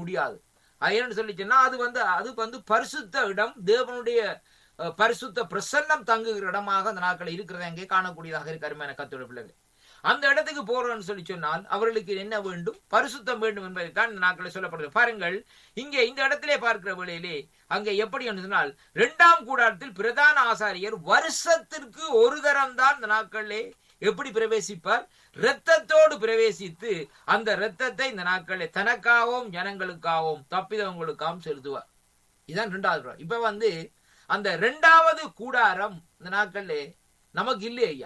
முடியாது அது என்னன்னு சொல்லி சொன்னா அது வந்து அது வந்து பரிசுத்த இடம் தேவனுடைய அஹ், பரிசுத்த பிரசன்னம் தங்குகிற இடமாக அந்த நாட்கள் இருக்கிறத அங்கே காணக்கூடியதாக இருக்கு அருமையான கத்தோட பிள்ளைகள் அந்த இடத்துக்கு போறோம்னு சொல்லி சொன்னால் அவர்களுக்கு என்ன வேண்டும் பரிசுத்தம் வேண்டும் என்பதைத்தான் இந்த நாட்களில் சொல்லப்படுகிறது பாருங்கள் இங்கே இந்த இடத்திலே பார்க்கிற வேளையிலே அங்கே எப்படி என்று சொன்னால் இரண்டாம் கூடாரத்தில் பிரதான ஆசாரியர் வருஷத்திற்கு ஒரு தரம் தான் இந்த நாட்களிலே எப்படி பிரவேசிப்பார் இரத்தத்தோடு பிரவேசித்து அந்த இரத்தத்தை இந்த நாட்களில் தனக்காகவும் ஜனங்களுக்காகவும் தப்பிதவங்களுக்காகவும் செலுத்துவார் இதான் ரெண்டாவது கூடாரம். இப்ப வந்து அந்த இரண்டாவது கூடாரம் இந்த நாட்கள்ல நமக்கு இல்லை ஐயா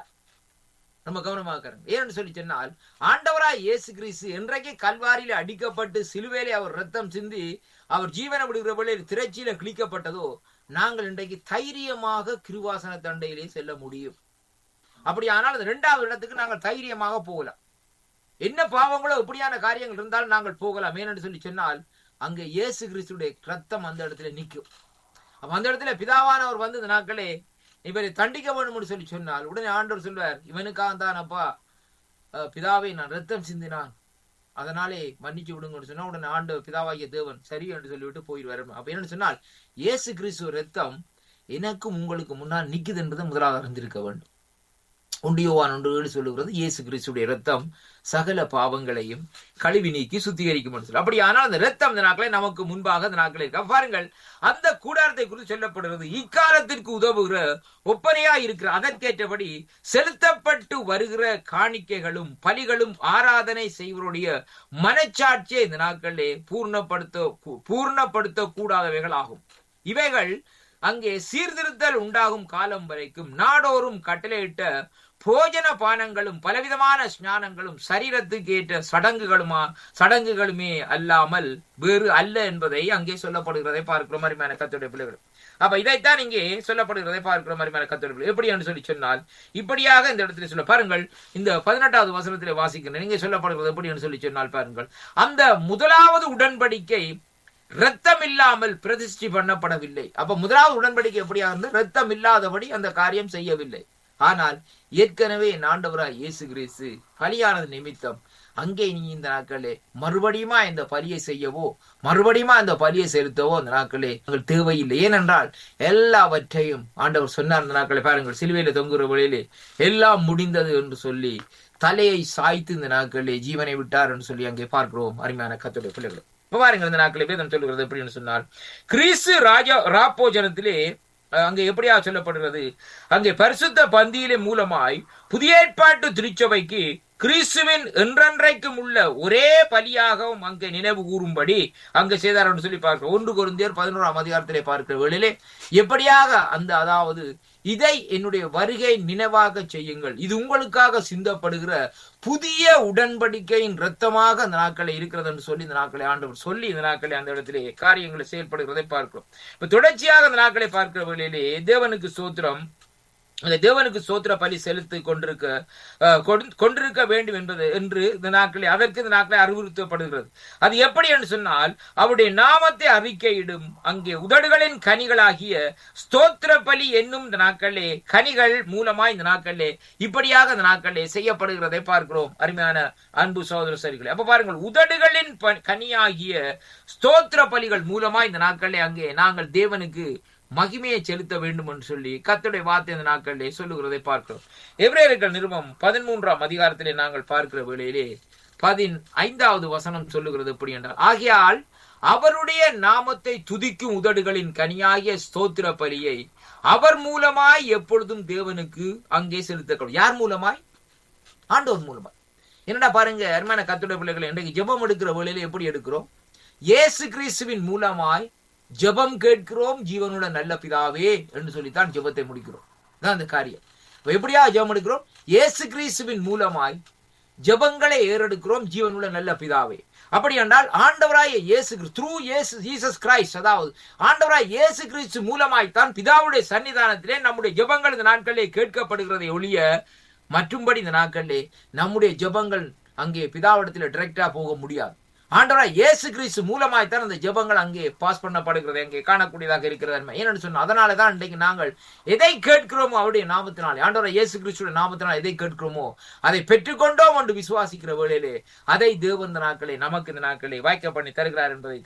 நம்ம கவனமாக்கிறோம் ஏன்னு சொல்லி சொன்னால் ஆண்டவராய் இயேசு கிறிஸ்து என்றைக்கு கல்வாரியில அடிக்கப்பட்டு சிலுவையிலே அவர் ரத்தம் சிந்தி அவர் ஜீவனை விடுகிற வேளையில் திரைச்சியில கிழிக்கப்பட்டதோ நாங்கள் இன்றைக்கு தைரியமாக கிருவாசன தண்டையிலே செல்ல முடியும் அப்படியானால் அந்த இரண்டாவது இடத்துக்கு நாங்கள் தைரியமாக போகலாம் என்ன பாவங்களோ இப்படியான காரியங்கள் இருந்தாலும் நாங்கள் போகலாம் ஏனென்று சொல்லி சொன்னால் அங்க இயேசு கிறிஸ்துடைய ரத்தம் அந்த இடத்துல நிற்கும் அப்ப அந்த இடத்துல பிதாவானவர் வந்து இந்த நாட்களே இவரை தண்டிக்க வேண்டும்னு சொல்லி சொன்னால் உடனே ஆண்டவர் சொல்வார் இவனுக்காக தான் அப்பா அஹ், பிதாவை நான் ரத்தம் சிந்தினான் அதனாலே மன்னிச்சு விடுங்கன்னு சொன்னா உடனே ஆண்டவர் பிதாவாகிய தேவன் சரி என்று சொல்லிவிட்டு போயிடுவார் அப்ப என்னன்னு சொன்னால் இயேசு கிறிஸ்துவ ரத்தம் எனக்கும் உங்களுக்கு முன்னால் நிக்குது என்பதை முதலாக அறிந்திருக்க வேண்டும் ஒன்றியோவான் ஒன்று ஏழு சொல்லுகிறது இயேசு கிறிஸ்துடைய ரத்தம் சகல பாவங்களையும் கழுவி நீக்கி சுத்திகரிக்கும் என்று சொல்லி அப்படியானால் அந்த ரத்தம் இந்த நாட்களை நமக்கு முன்பாக அந்த நாட்களை இருக்க பாருங்கள் அந்த கூடாரத்தை குறித்து சொல்லப்படுகிறது இக்காலத்திற்கு உதவுகிற ஒப்பனையா இருக்கிற அதற்கேற்றபடி செலுத்தப்பட்டு வருகிற காணிக்கைகளும் பலிகளும் ஆராதனை செய்வருடைய மனச்சாட்சியை இந்த நாட்களிலே பூர்ணப்படுத்த பூர்ணப்படுத்த கூடாதவைகள் ஆகும் இவைகள் அங்கே சீர்திருத்தல் உண்டாகும் காலம் வரைக்கும் நாடோறும் கட்டளையிட்ட போஜன பானங்களும் பலவிதமான ஸ்நானங்களும் சரீரத்துக்கு ஏற்ற சடங்குகளுமா சடங்குகளுமே அல்லாமல் வேறு அல்ல என்பதை அங்கே சொல்லப்படுகிறதை பார்க்கிறோம் அருமையான கத்தோடைய பிள்ளைகள் அப்ப இதைத்தான் இங்கே சொல்லப்படுகிறதை பார்க்கிறோம் அருமையான கத்தோடைய பிள்ளை எப்படி என்று சொல்லி சொன்னால் இப்படியாக இந்த இடத்துல சொல்ல பாருங்கள் இந்த பதினெட்டாவது வசனத்திலே வாசிக்கிறேன் இங்கே சொல்லப்படுகிறது எப்படி என்று சொல்லி சொன்னால் பாருங்கள் அந்த முதலாவது உடன்படிக்கை ரத்தம் இல்லாமல் பிரதிஷ்டி பண்ணப்படவில்லை அப்ப முதலாவது உடன்படிக்கை எப்படியா இருந்து ரத்தம் இல்லாதபடி அந்த காரியம் செய்யவில்லை ஆனால் ஏற்கனவே என் ஆண்டவராய் இயேசு கிறிஸ்து பலியானது நிமித்தம் அங்கே நீ இந்த நாட்களே மறுபடியுமா இந்த பலியை செய்யவோ மறுபடியுமா இந்த பலியை செலுத்தவோ அந்த நாட்களே உங்கள் தேவையில்லை ஏனென்றால் எல்லாவற்றையும் ஆண்டவர் சொன்னார் இந்த நாட்களை பாருங்கள் சிலுவையில தொங்குற வழியிலே எல்லாம் முடிந்தது என்று சொல்லி தலையை சாய்த்து இந்த நாட்களே ஜீவனை விட்டார் என்று சொல்லி அங்கே பார்க்கிறோம் அருமையான கத்துடைய பிள்ளைகள் இப்ப பாருங்கள் இந்த நாட்களை வேதம் சொல்லுகிறது எப்படின்னு சொன்னால் கிறிஸ்து ராஜா ராப்போஜனத்திலே அஹ், அங்கே எப்படியா சொல்லப்படுகிறது அங்கே பரிசுத்த பந்தியிலே மூலமாய் புதிய ஏற்பாட்டு திருச்சபைக்கு கிறிஸ்துவின் என்றென்றைக்கும் உள்ள ஒரே பலியாகவும் அங்கே நினைவு கூறும்படி அங்கே செய்தார் என்று சொல்லி பார்க்கிறோம் ஒன்று கொருந்தியர் பதினோராம் அதிகாரத்திலே பார்க்கிற வேளையிலே எப்படியாக அந்த அதாவது இதை என்னுடைய வருகை நினைவாக செய்யுங்கள் இது உங்களுக்காக சிந்தப்படுகிற புதிய உடன்படிக்கையின் இரத்தமாக அந்த நாட்களை இருக்கிறது என்று சொல்லி இந்த நாட்களை ஆண்டவர் சொல்லி இந்த நாட்களை அந்த இடத்திலே காரியங்களை செயல்படுகிறதை பார்க்கிறோம் இப்ப தொடர்ச்சியாக அந்த நாட்களை பார்க்கிற வேளையிலே தேவனுக்கு சோத்திரம் அந்த தேவனுக்கு சோத்திர பலி செலுத்தி கொண்டிருக்க அஹ், கொண்டு- கொண்டிருக்க வேண்டும் என்பது என்று இந்த நாட்களை அதற்கு இந்த நாட்களை அறிவுறுத்தப்படுகிறது அது எப்படி என்று சொன்னால் அவருடைய நாமத்தை அறிக்கையிடும் அங்கே உதடுகளின் கனிகளாகிய ஸ்தோத்திர பலி என்னும் இந்த நாட்களிலே கனிகள் மூலமாய் இந்த நாட்களிலே இப்படியாக இந்த நாட்களிலே செய்யப்படுகிறதை பார்க்கிறோம் அருமையான அன்பு சகோதர சரிகளே அப்ப பாருங்கள் உதடுகளின் ப- கனியாகிய ஸ்தோத்திர பலிகள் மூலமாய் இந்த நாட்களிலே அங்கே நாங்கள் தேவனுக்கு மகிமையை செலுத்த வேண்டும் என்று சொல்லி கர்த்தருடைய வார்த்தை இந்த நாட்களிலே சொல்லுகிறதை பார்க்கிறோம் எபிரேயர்கள் நிருபம் பதிமூன்றாம் அதிகாரத்திலே நாங்கள் பார்க்கிற வேளையிலே பதின் ஐந்தாவது வசனம் சொல்லுகிறது எப்படி என்றால் ஆகையால் அவருடைய நாமத்தை துதிக்கும் உதடுகளின் கனியாகிய ஸ்தோத்திர பலியை அவர் மூலமாய் எப்பொழுதும் தேவனுக்கு அங்கே செலுத்தக்கூடும் யார் மூலமாய் ஆண்டவர் மூலமாய் என்னடா பாருங்க அருமையான கத்துடைய பிள்ளைகளை இன்றைக்கு ஜெபம் எடுக்கிற வேளையில எப்படி எடுக்கிறோம் இயேசு கிறிஸ்துவின் மூலமாய் ஜெபம் கேட்கிறோம் ஜீவனுள்ள நல்ல பிதாவே என்று சொல்லித்தான் ஜெபத்தை முடிக்கிறோம் இதான் அந்த காரியம் இப்ப எப்படியா ஜெபம் எடுக்கிறோம் இயேசு கிறிஸ்துவின் மூலமாய் ஜெபங்களை ஏறெடுக்கிறோம் ஜீவனுள்ள நல்ல பிதாவே அப்படி என்றால் ஆண்டவராய இயேசு த்ரூ இயேசு ஜீசஸ் கிரைஸ்ட் அதாவது ஆண்டவராய் இயேசு கிறிஸ்து மூலமாய் தான் பிதாவுடைய சன்னிதானத்திலே நம்முடைய ஜெபங்கள் இந்த நாட்களிலே கேட்கப்படுகிறதை ஒழிய மற்றும்படி இந்த நாட்களிலே நம்முடைய ஜெபங்கள் அங்கே பிதாவிடத்தில் டைரக்டா போக முடியாது ஆண்டவராய் இயேசு கிறிஸ்து மூலமாய் தான் அந்த ஜெபங்கள் அங்கே பாஸ் பண்ணப்படுகிறது அங்கே காணக்கூடியதாக இருக்கிறது ஏன்னு சொன்னா அதனால தான் இன்றைக்கு நாங்கள் எதை கேட்கிறோமோ அவருடைய நாமத்தினாலே ஆண்டவராய் இயேசு கிறிஸ்துடைய நாமத்தினால் எதை கேட்கிறோமோ அதை பெற்றுக்கொண்டோம் என்று விசுவாசிக்கிற வேளையிலே அதை தேவன் இந்த நாட்களே நமக்கு இந்த நாட்களே வாய்க்க பண்ணி தருகிறார் என்பதை